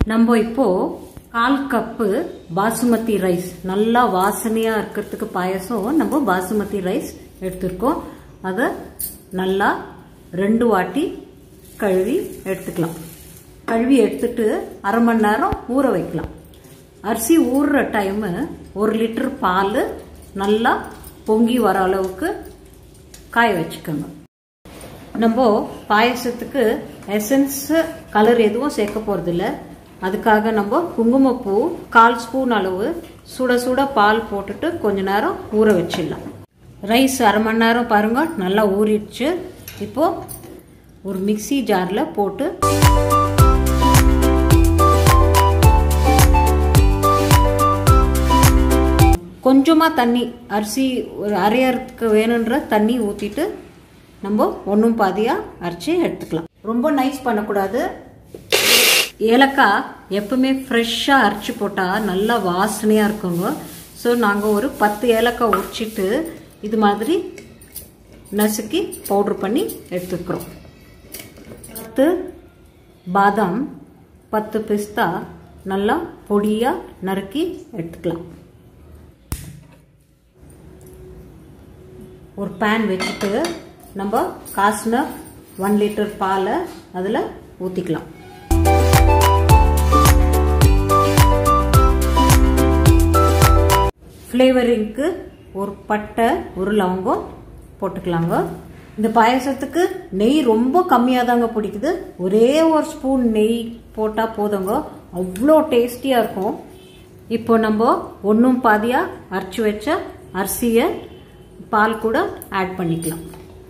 நம்ம இப்போ கால் cup basmati rice நல்லா வாசனையா இருக்கிறதுக்கு பாயசம் நம்ம பாசுமதி ரைஸ் எடுத்திருக்கோம் அதை நல்லா ரெண்டு வாட்டி கழுவி எடுத்துக்கலாம் கழுவி எடுத்துட்டு அரை மணி நேரம் ஊற வைக்கலாம் அரிசி ஊறுற டைமு ஒரு லிட்டர் பால் நல்லா பொங்கி வர அளவுக்கு காய வச்சுக்கோங்க நம்ம பாயசத்துக்கு எசன்ஸ் கலர் எதுவும் சேர்க்க போறதில்ல அதுக்காக நம்ம குங்குமப்பூ கால் ஸ்பூன் அளவு சுட சுட பால் போட்டுட்டு கொஞ்ச நேரம் ஊற வச்சிடலாம் ரைஸ் அரை மணி நேரம் பாருங்க நல்லா ஊறிடுச்சு இப்போ ஒரு மிக்சி ஜாரில் போட்டு கொஞ்சமாக தண்ணி அரிசி ஒரு அரையறதுக்கு வேணுன்ற தண்ணி ஊற்றிட்டு நம்ம ஒன்றும் பாதியாக அரைச்சி எடுத்துக்கலாம் ரொம்ப நைஸ் பண்ணக்கூடாது ஏலக்காய் எப்பவுமே ஃப்ரெஷ்ஷாக அரைச்சி போட்டால் நல்லா வாசனையாக இருக்குங்க ஸோ நாங்கள் ஒரு பத்து ஏலக்காய் உரிச்சிட்டு இது மாதிரி நசுக்கி பவுட்ரு பண்ணி எடுத்துக்கிறோம் பத்து பாதாம் பத்து பிஸ்தா நல்லா பொடியாக நறுக்கி எடுத்துக்கலாம் ஒரு பேன் வச்சுட்டு நம்ம காசின ஒன் லிட்டர் பாலை அதில் ஊற்றிக்கலாம் ஃப்ளேவரிங்க்கு ஒரு பட்டை ஒரு லவங்கம் போட்டுக்கலாங்க இந்த பாயசத்துக்கு நெய் ரொம்ப கம்மியாக தாங்க பிடிக்குது ஒரே ஒரு ஸ்பூன் நெய் போட்டால் போதுங்க அவ்வளோ டேஸ்டியாக இருக்கும் இப்போ நம்ம ஒன்றும் பாதியாக அரைச்சி வச்ச அரிசியை பால் கூட ஆட் பண்ணிக்கலாம்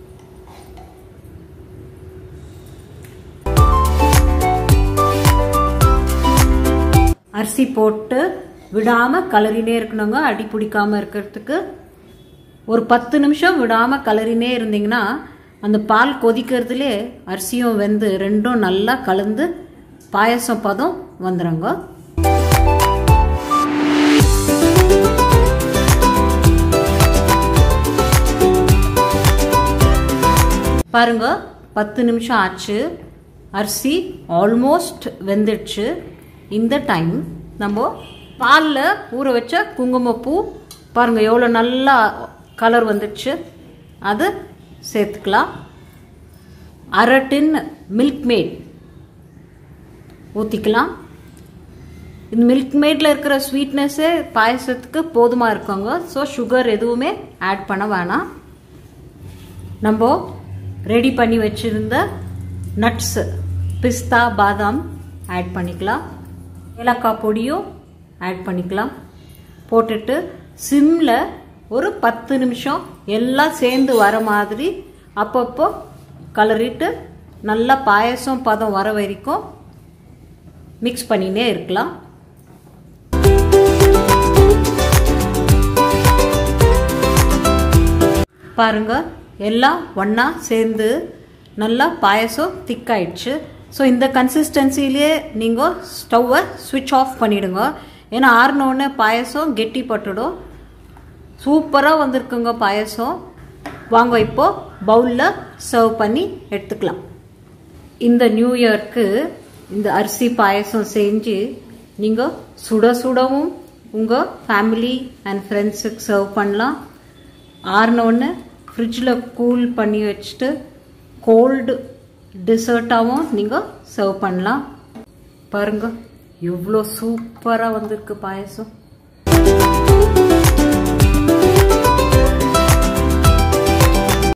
அரிசி போட்டு விடாம கலரினே இருக்கணுங்க அடி பிடிக்காம இருக்கிறதுக்கு ஒரு பத்து நிமிஷம் விடாம கலரினே இருந்தீங்கன்னா அந்த பால் கொதிக்கிறதுலே அரிசியும் வெந்து ரெண்டும் நல்லா கலந்து பாயசம் பதம் வந்துடுங்க பாருங்க பத்து நிமிஷம் ஆச்சு அரிசி ஆல்மோஸ்ட் வெந்துடுச்சு இந்த டைம் நம்ம பாலில் ஊற வச்ச குங்குமப்பூ பாருங்க எவ்வளோ நல்லா கலர் வந்துடுச்சு அது சேர்த்துக்கலாம் அரை டின் மில்க் மேட் ஊற்றிக்கலாம் இந்த மில்க் மேட்ல இருக்கிற ஸ்வீட்னஸ்ஸே பாயசத்துக்கு போதுமாக இருக்குங்க ஸோ சுகர் எதுவுமே ஆட் பண்ண வேணாம் நம்ம ரெடி பண்ணி வச்சிருந்த நட்ஸ் பிஸ்தா பாதாம் ஆட் பண்ணிக்கலாம் ஏலக்காய் பொடியும் ஆட் பண்ணிக்கலாம் போட்டுட்டு சிம்மில் ஒரு பத்து நிமிஷம் எல்லாம் சேர்ந்து வர மாதிரி அப்பப்போ கலரிட்டு நல்லா பாயசம் பதம் வர வரைக்கும் மிக்ஸ் பண்ணினே இருக்கலாம் பாருங்க எல்லாம் ஒன்றா சேர்ந்து நல்லா பாயசம் திக்காயிடுச்சு ஸோ இந்த கன்சிஸ்டன்சிலேயே நீங்கள் ஸ்டவ்வை ஸ்விட்ச் ஆஃப் பண்ணிவிடுங்க ஏன்னா ஆறினோடனே பாயசம் கெட்டி பட்டுடும் சூப்பராக வந்திருக்குங்க பாயசம் வாங்க இப்போ பவுலில் சர்வ் பண்ணி எடுத்துக்கலாம் இந்த நியூ இயர்க்கு இந்த அரிசி பாயசம் செஞ்சு நீங்கள் சுட சுடவும் உங்கள் ஃபேமிலி அண்ட் ஃப்ரெண்ட்ஸுக்கு சர்வ் பண்ணலாம் ஆறினோடனே ஃப்ரிட்ஜில் கூல் பண்ணி வச்சுட்டு கோல்டு டிசர்ட்டாகவும் நீங்கள் சர்வ் பண்ணலாம் பாருங்க எவ்வளோ சூப்பராக வந்திருக்கு பாயசம்